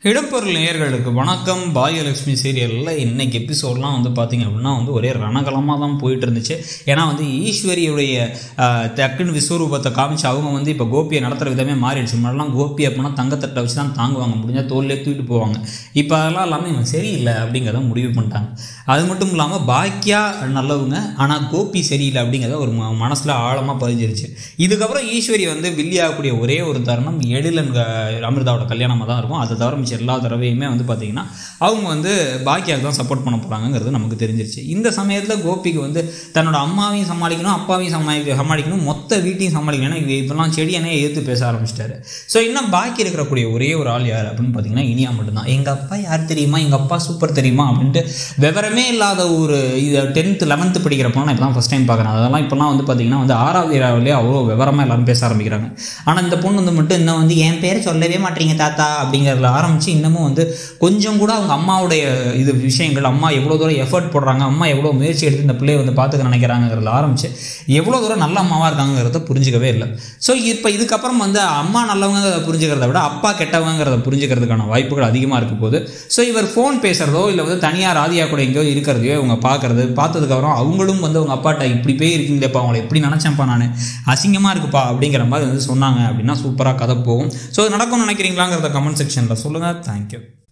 இடம்பொருள் நேயர்களுக்கு வணக்கம் பாகியலட்சுமி சீரியலில் இன்னைக்கு எபிசோட்லாம் வந்து பார்த்தீங்க அப்படின்னா வந்து ஒரே ரணகலமாக தான் போயிட்டு இருந்துச்சு ஏன்னா வந்து ஈஸ்வரியுடைய ஆஹ், டக்குன்னு விஸ்வரூபத்தை காமிச்சு அவங்க வந்து இப்போ கோபியை நடத்துகிற விதமே மாறிடுச்சு முன்னாடிலாம் கோபி அப்படின்னா தங்கத்தட்டை வச்சு தான் தாங்குவாங்க முடிஞ்சால் தோல்லே தூக்கிட்டு போவாங்க இப்போ அதெல்லாம் இல்லாமல் இவன் சரியில்லை அப்படிங்கிறத முடிவு பண்ணிட்டாங்க அது மட்டும் இல்லாமல் பாக்கியா நல்லவங்க ஆனால் கோபி சரியில்லை அப்படிங்கிறத ஒரு ம மனசில் ஆழமாக பதிஞ்சிருச்சு இதுக்கப்புறம் ஈஸ்வரி வந்து வில்லியாகக்கூடிய ஒரே ஒரு தருணம் எழிலன் க- அமிர்தாவோட கல்யாணமாக தான் இருக்கும் அதை தவிர மிச்சம் எல்லா தடவையுமே வந்து பார்த்திங்கன்னா அவங்க வந்து பாக்கியாவுக்கு தான் சப்போர்ட் பண்ண போகிறாங்கிறது நமக்கு தெரிஞ்சிருச்சு இந்த சமயத்தில் கோபிக்கு வந்து தன்னோட அம்மாவையும் சமாளிக்கணும் அப்பாவையும் சமாளி சமாளிக்கணும் மொத்த வீட்டையும் சமாளிக்கணும் ஏன்னா இவ- இப்பெல்லாம் செடியனே எதிர்த்து பேச ஆரம்பிச்சிட்டாரு ஸோ இன்னும் பாக்கி இருக்கக்கூடிய ஒரே ஒரு ஆள் யார் அப்படின்னு பார்த்தீங்கன்னா இனியா மட்டும்தான் எங்கள் அப்பா யார் தெரியுமா எங்கள் அப்பா சூப்பர் தெரியுமா அப்படின்ட்டு விவரமே இல்லாத ஒரு இது டென்த்து லெவன்த்து படிக்கிறப்போ நான் இப்போ தான் ஃபஸ்ட் டைம் பார்க்குறேன் அதெல்லாம் இப்போலாம் வந்து பார்த்தீங்கன்னா வந்து ஆறாவது ஏழாவதுலேயே அவ்வளோ விவரமாக எல்லாரும் பேச ஆரம்பிக்கிறாங்க ஆனால் இந்த பொண்ணு வந்து மட்டும் இன்னும் வந்து என் பேரை சொல்லவே மாட்டீங்க தாத்தா அப்படிங்கிறதுல ஆரம்பித்து இன்னமும் வந்து கொஞ்சம் கூட அவங்க அம்மாவுடைய இது விஷயங்கள் அம்மா எவ்வளோ தூரம் எஃபர்ட் போடுறாங்க அம்மா எவ்வளோ முயற்சி எடுத்து இந்த பிள்ளையை வந்து பார்த்துக்க நினைக்கிறாங்கிறதுல ஆரம்பித்து எவ்வளோ தூரம் நல்ல அம்மாவாக இருக்காங்கிறத புரிஞ்சுக்கவே இல்லை ஸோ இப்போ இதுக்கப்புறம் வந்து அம்மா நல்லவங்கிறத புரிஞ்சுக்கிறத விட அப்பா கெட்டவங்கிறத புரிஞ்சுக்கிறதுக்கான வாய்ப்புகள் அதிகமாக இருக்க போகுது ஸோ இவர் ஃபோன் பேசுகிறதோ இல்லை வந்து தனியாக ராதியா கூட எங்கேயோ இருக்கிறதையோ இவங்க பார்க்குறது பார்த்ததுக்கப்புறம் அவங்களும் வந்து அவங்க அப்பாட்ட இப்படி போய் இருக்கீங்களேப்பா அவங்கள எப்படி நினச்சேன்ப்பா நான் அசிங்கமாக இருக்குப்பா அப்படிங்கிற மாதிரி வந்து சொன்னாங்க அப்படின்னா சூப்பராக கதை போகும் ஸோ அது நடக்கும்னு நினைக்கிறீங்களாங்கிறத கமெண்ட் செக்ஷனில் சொல்லுங்கள் தேங்க்யூ